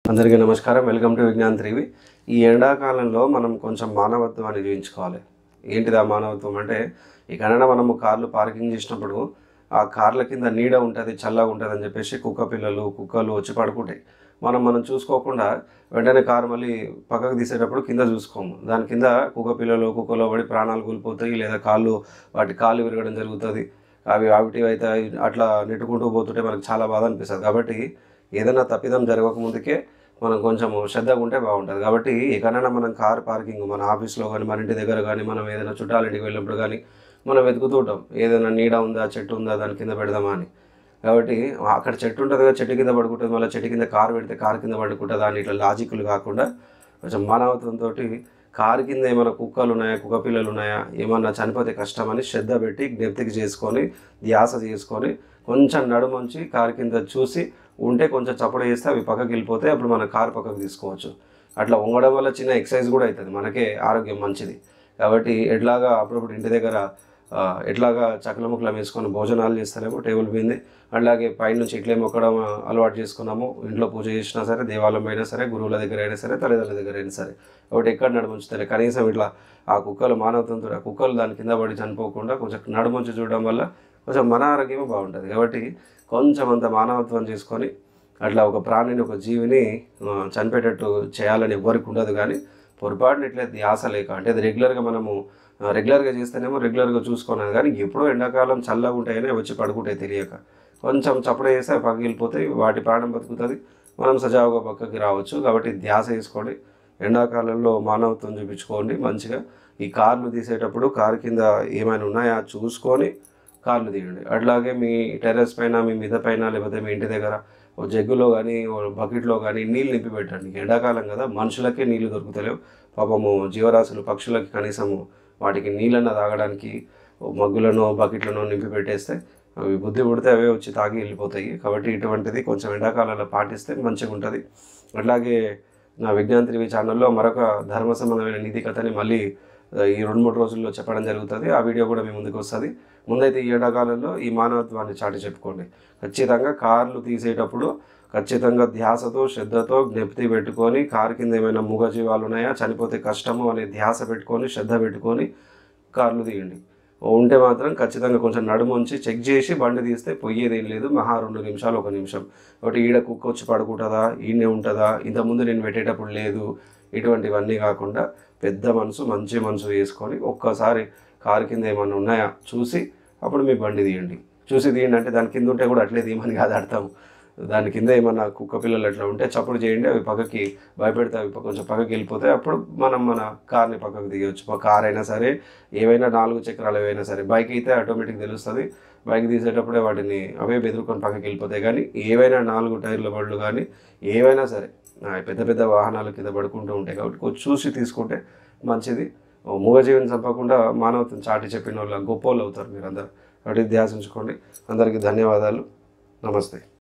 అందరికీ నమస్కారం welcome to Vignan త్రివి ఈ ఎండాకాలంలో మనం కొంచెం మానవత్వాన్ని చూపించుకోవాలి ఏంటిది ఆ మానవత్వం అంటే ఇకనైనా మనము కార్లు పార్కింగ్ చేసినప్పుడు ఆ కార్ల కింద నీడ ఉంటుంది చల్లగా ఉంటుంది అని చెప్పేసి కుక్క పిల్లలు కుక్కలు వచ్చి పడుకుంటాయి మనం మనం చూసుకోకుండా వెంటనే కారు మళ్ళీ పక్కకు తీసేటప్పుడు కింద చూసుకోము దాని కింద కుక్క పిల్లలు కుక్కలో పడి ప్రాణాలు కూలిపోతాయి లేదా కాళ్ళు వాటి కాళ్ళు విరగడం జరుగుతుంది అవి వాటి అయితే అట్లా నెట్టుకుంటూ పోతుంటే మనకు చాలా బాధ అనిపిస్తుంది కాబట్టి ఏదైనా తప్పిదం జరగక ముందుకే మనం కొంచెం శ్రద్ధగా ఉంటే బాగుంటుంది కాబట్టి ఎక్కడైనా మనం కార్ పార్కింగ్ మన ఆఫీస్లో కానీ మన ఇంటి దగ్గర కానీ మనం ఏదైనా చుట్టాల ఇంటికి వెళ్ళినప్పుడు కానీ మనం వెతుకుతూ ఉంటాం ఏదైనా నీడ ఉందా చెట్టు ఉందా దాని కింద పెడదామా అని కాబట్టి అక్కడ చెట్టు ఉంటుంది కదా చెట్టు కింద పడుకుంటుంది మళ్ళీ చెట్టు కింద కారు పెడితే కారు కింద పడుకుంటుందా అని ఇట్లా లాజిక్లు కాకుండా కొంచెం మానవత్వంతో కారు కింద ఏమైనా కుక్కలు ఉన్నాయా కుక్క పిల్లలు ఉన్నాయా ఏమన్నా చనిపోతే కష్టమని శ్రద్ధ పెట్టి జ్ఞప్తికి చేసుకొని ధ్యాస చేసుకొని కొంచెం నడుమంచి కారు కింద చూసి ఉంటే కొంచెం చప్పుడు చేస్తే అవి పక్కకి వెళ్ళిపోతే అప్పుడు మన కారు పక్కకు తీసుకోవచ్చు అట్లా వంగడం వల్ల చిన్న ఎక్సర్సైజ్ కూడా అవుతుంది మనకే ఆరోగ్యం మంచిది కాబట్టి ఎట్లాగా అప్పుడప్పుడు ఇంటి దగ్గర ఆ, ఎట్లాగా చకల ముక్కలం వేసుకొని భోజనాలు చేస్తారేమో టేబుల్ మీద అట్లాగే పైనుంచి ఇట్లే మొక్కడం ఆ, అలవాటు చేసుకున్నాము ఇంట్లో పూజ చేసినా సరే దేవాలయం అయినా సరే గురువుల దగ్గర అయినా సరే తల్లిదండ్రుల దగ్గర అయినా సరే ఒకటి ఎక్కడ నడుముంచుతారు కనీసం ఇట్లా ఆ కుక్కలు మానవతంతో ఆ కుక్కలు దాని కింద పడి చనిపోకుండా కొంచెం నడుముంచి చూడడం వల్ల కొంచెం మన ఆరోగ్యం బాగుంటుంది కాబట్టి కొంచెం అంత మానవత్వం చేసుకొని అట్లా ఒక ప్రాణిని ఒక జీవిని ఆ, చనిపోయేటట్టు చేయాలని ఎవరికి ఉండదు కానీ పొరపాటున ఇట్లా ధ్యాస లేక అంటే అది రెగ్యులర్గా మనము ఆ, రెగ్యులర్గా చేస్తేనేమో రెగ్యులర్గా చూసుకున్నాను కానీ ఎప్పుడో ఎండాకాలం చల్లగా ఉంటాయనే వచ్చి పడుకుంటాయి తెలియక కొంచెం చప్పుడు చేస్తే అవి పక్కకి వెళ్ళిపోతాయి వాటి ప్రాణం బతుకుతుంది మనం సజావుగా పక్కకి రావచ్చు కాబట్టి ధ్యాస వేసుకోండి ఎండాకాలంలో మానవత్వం చూపించుకోండి మంచిగా ఈ కార్లు తీసేటప్పుడు కారు కింద ఏమైనా ఉన్నాయా చూసుకొని కార్లు తీయండి అట్లాగే మీ టెర్రస్ పైన మీ మిద పైన లేకపోతే మీ ఇంటి దగ్గర ఓ జగ్గులో కానీ ఓ బకెట్లో కానీ నీళ్ళు నింపి పెట్టండి ఎండాకాలం కదా మనుషులకే నీళ్లు దొరుకుతలేవు పాపము జీవరాశులు పక్షులకి కనీసము వాటికి నీళ్ళన్న తాగడానికి ఓ మగ్గులను బకెట్లను నింపి పెట్టేస్తే అవి బుద్ధి పుడితే అవే వచ్చి తాగి వెళ్ళిపోతాయి కాబట్టి ఇటువంటిది కొంచెం ఎండాకాలంలో పాటిస్తే మంచిగా ఉంటుంది అట్లాగే నా విజ్ఞాన్ త్రివి ఛానల్లో మరొక ధర్మ సంబంధమైన నీతి కథని మళ్ళీ ఆ, ఈ రెండు మూడు రోజుల్లో చెప్పడం జరుగుతుంది ఆ వీడియో కూడా మీ ముందుకు వస్తుంది ముందైతే ఈ ఎండాకాలంలో ఈ మానవత్వాన్ని చాటి చెప్పుకోండి ఖచ్చితంగా కార్లు తీసేటప్పుడు ఖచ్చితంగా ధ్యాసతో శ్రద్ధతో జ్ఞప్తి పెట్టుకొని కారు కింద ఏమైనా మూగజీవాలు ఉన్నాయా చనిపోతే కష్టము అనే ధ్యాస పెట్టుకొని శ్రద్ధ పెట్టుకొని కార్లు తీయండి ఉంటే మాత్రం ఖచ్చితంగా కొంచెం నడుము ఉంచి చెక్ చేసి బండి తీస్తే పోయేది ఏం లేదు మహా రెండు నిమిషాలు ఒక నిమిషం ఒకటి ఈడ కుక్క వచ్చి పడుకుంటుందా ఈయనే ఉంటుందా ఇంతకుముందు నేను పెట్టేటప్పుడు లేదు ఇటువంటివన్నీ కాకుండా పెద్ద మనసు మంచి మనసు వేసుకొని ఒక్కసారి కారు కింద ఏమన్నా ఉన్నాయా చూసి అప్పుడు మీ బండి తీయండి చూసి తీయండి అంటే దాని కింద ఉంటే కూడా అట్లే తీయమని కాదు అర్థం దాని కింద ఏమన్నా కుక్క పిల్లలు అట్లా ఉంటే చప్పుడు చేయండి అవి పక్కకి భయపెడితే అవి కొంచెం పక్కకి వెళ్ళిపోతే అప్పుడు మనం మన కార్ని పక్కకు దిగవచ్చు కార్ అయినా సరే ఏవైనా నాలుగు చక్రాలు ఏవైనా సరే బైక్ అయితే ఆటోమేటిక్ తెలుస్తుంది బైక్ తీసేటప్పుడే వాటిని అవే బెదురుకొని పక్కకి వెళ్ళిపోతాయి కానీ ఏవైనా నాలుగు టైర్ల బళ్ళు కానీ ఏవైనా సరే ఆ, పెద్ద పెద్ద వాహనాల కింద పడుకుంటూ ఉంటాయి కాబట్టి కొంచెం చూసి తీసుకుంటే మంచిది ఓ మూగజీవిని చంపకుండా మానవతను చాటి చెప్పిన వాళ్ళు గొప్ప వాళ్ళు అవుతారు మీరు అందరు కాబట్టి ధ్యాసించుకోండి అందరికీ ధన్యవాదాలు నమస్తే